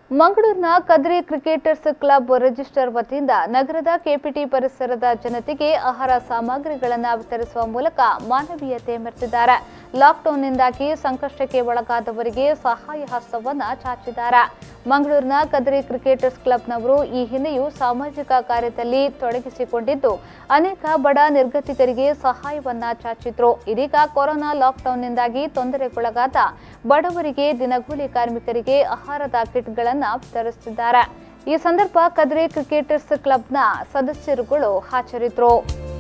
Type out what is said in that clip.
ಮಂಗಳೂರಿನ Kadri cricketers club register ವತಿಯಿಂದ ನಗರದ ಕೆಪಿಟಿ ಪರಿಸರದ ಜನತೆಗೆ ಆಹಾರ ಸಾಮಗ್ರಿಗಳನ್ನು ವಿತರಿಸುವ ಮೂಲಕ ಮಾನವೀಯತೆ ಮೆರೆದಿದ್ದಾರೆ ಲಾಕ್ಡೌನ್ನಿಂದಾಗಿ ಸಂಕಷ್ಟಕ್ಕೆ ಒಳಗಾದವರಿಗೆ ಸಹಾಯ ಹಸ್ತವನ್ನ ಚಾಚಿದ್ದಾರೆ ಮಂಗಳೂರಿನ ಕದ್ರಿ ಕ್ರಿಕೆಟರ್ಸ್ ಕ್ಲಬ್ನವರು ಈ ಹಿಂದೆಯೂ ಸಾಮಾಜಿಕ ಕಾರ್ಯದಲ್ಲಿ ತೊಡಗಿಸಿಕೊಂಡಿದ್ದು ಅನೇಕ ಬಡ ನಿರ್ಗತಿಕರಿಗೆ ಸಹಾಯವನ್ನ ಚಾಚಿದ್ರು ಇದೀಗ ಕೊರೋನಾ ಲಾಕ್ಡೌನ್ನಿಂದಾಗಿ ತೊಂದರೆಗೊಳಗಾದ ಬಡವರಿಗೆ ದಿನಗೂಲಿ ಕಾರ್ಮಿಕರಿಗೆ ಆಹಾರದ ಕಿಟ್ಗಳನ್ನು ವಿತರಿಸುತ್ತಿದ್ದಾರೆ ಈ ಸಂದರ್ಭ ಕದ್ರಿ ಕ್ರಿಕೆಟರ್ಸ್ ಕ್ಲಬ್ನ ಸದಸ್ಯರುಗಳು ಹಾಜರಿದ್ದರು